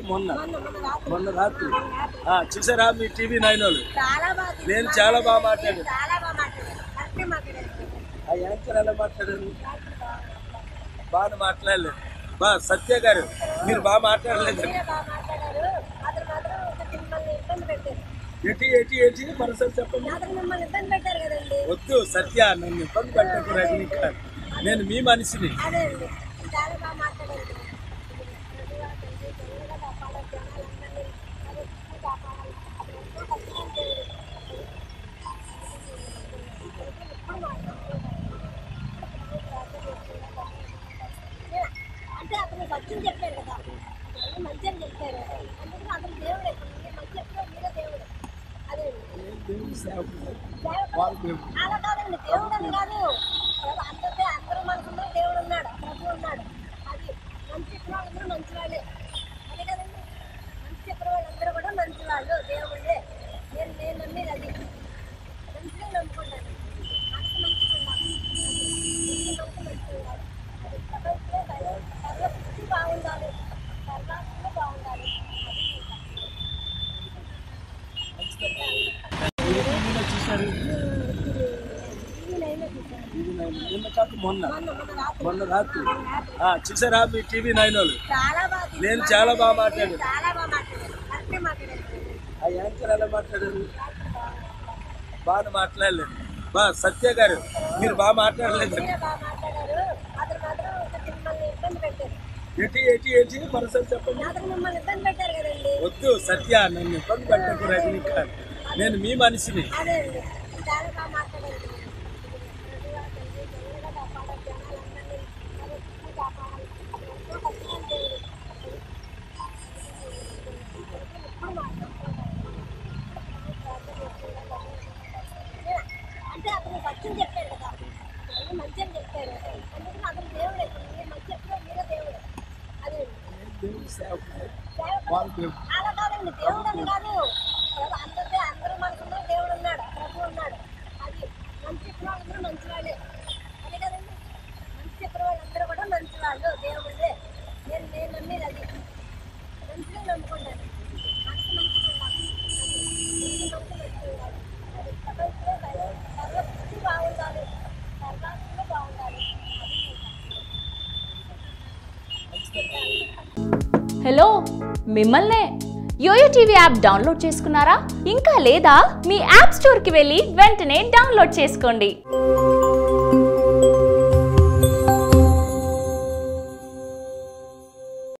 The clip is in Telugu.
మొన్న మొన్న మొన్న రాత్రి మొన్న రాత్రి ఆ, చూసారా మీ టీవీ నైన్ వాళ్ళు చాలా బాగా తీసి నేను చాలా బాగా మాట్లాడాను. చాలా బాగా మాట్లాడారు కరెక్టే మాట్లాడారు ఆ యాంకర్ ఎలా మాట్లాడారు బాగా మాట్లాడలేదు బా సత్య గారు మీరు బాగా మాట్లాడలేదు మీరే బాగా మాట్లాడారు అతను మాత్రం కొంచెం మిమ్మల్ని ఇబ్బంది పెట్టారు ఎటి ఎటి ఎటి మరోసారి చెప్పండి అతను మిమ్మల్ని ఇబ్బంది పెట్టారు కదండి వద్దు సత్య నన్ను ఇబ్బంది పెట్టకు రజనీకాంత్ నేను మీ మనిషిని అదే అండి చాలా బాగా మాట్లాడారు ప్రభువా, తండ్రి, దేవుడా, కాపాడాలి, జనాలందరినీ అదే చూసి కాపాడాలి. అతను ఎంతో కష్టమైన దేవుడు. ఎప్పుడు మాట్లాడుతున్నాడు. అంటే అతను సత్యం చెప్పారు కదా అతను మంచి అని చెప్పారు అందుకని అతను దేవుడే మీరు మంచి చెప్తే మీరే దేవుడు అదే దేవుని సేవకుడు. సేవకుడు. వాళ్ళ దేవుడు. అలా కాదండి దేవుడు అని కాదు ప్రభు అందరికీ అందరూ మనసులో దేవుడు ఉన్నాడు ప్రభు ఉన్నాడు అది మంచి చెప్పిన వాళ్ళందరూ మంచి వాళ్ళే అదే కదండి మంచి చెప్పిన వాళ్ళందరూ కూడా మంచి వాళ్ళు దేవుళ్ళే నేను నేను నమ్మేది అది మంచిగా నమ్ముకుంటాను మనసు మంచిగా ఉండాలి అది మనసు మంచిగా ఉండాలి అది ప్రపంచంలో సర్వ సర్వస్థితి బాగుండాలి సర్వాత్మ బాగుండాలి అది ఏ టీవీలో చూశారు టీవీలో చూసాను టీవీ నైన్ నిన్న కాక మొన్న మొన్న మొన్న రాత్రి మొన్న రాత్రి ఆ, చూసారా మీ టీవీ నైన్ వాళ్ళు చాలా బాగా తీసి నేను చాలా బాగా మాట్లాడాను. చాలా బాగా మాట్లాడారు కరెక్టే మాట్లాడారు ఆ యాంకర్ ఎలా మాట్లాడారు బాగా మాట్లాడలేదు బా సత్య గారు మీరు బాగా మాట్లాడలేదు మీరే బాగా మాట్లాడారు అతను మాత్రం కొంచెం మిమ్మల్ని ఇబ్బంది పెట్టారు ఎటి ఎటి ఎటి మరోసారి చెప్పండి అతను మిమ్మల్ని ఇబ్బంది పెట్టారు కదండి వద్దు సత్య నన్ను ఇబ్బంది పెట్టకు రజనీకాంత్ నేను మీ మనిషిని అదే అండి చాలా బాగా మాట్లాడారు ప్రభువా, తండ్రి, దేవుడా, కాపాడాలి, జనాలందరినీ అదే చూసి కాపాడాలి. అతను ఎంతో కష్టమైన దేవుడు. ఎప్పుడు మాట్లాడుతున్నాడు. అంటే అతను సత్యం చెప్పారు కదా అతను మంచి అని చెప్పారు అందుకని అతను దేవుడే మీరు మంచి చెప్పినా మీరే దేవుడు అదే దేవుని సేవకుడు. సేవకుడు. వాళ్ళ దేవుడు. అలా కాదండి దేవుడు అని కాదు ప్రభు అందరికీ అందరూ మనసులో దేవుడు ఉన్నాడు ప్రభు ఉన్నాడు అది మంచి చెప్పిన వాళ్ళందరూ మంచి వాళ్ళే అదే కదండి మంచి చెప్పిన వాళ్ళందరూ కూడా మంచి వాళ్ళు దేవుళ్ళే నేను నేను నమ్మేది అది మంచిగా నమ్ముకుంటాను మనసు మంచిగా ఉండాలి అది మనసు మంచిగా ఉండాలి అది ప్రపంచంలో సర్వ సర్వస్థితి బాగుండాలి సర్వాత్మ బాగుండాలి అది హలో మిమ్మల్నే యోయో టీవీ యాప్ డౌన్లోడ్ చేసుకున్నారా ఇంకా లేదా మీ యాప్ స్టోర్కి వెళ్ళి వెంటనే డౌన్లోడ్ చేసుకోండి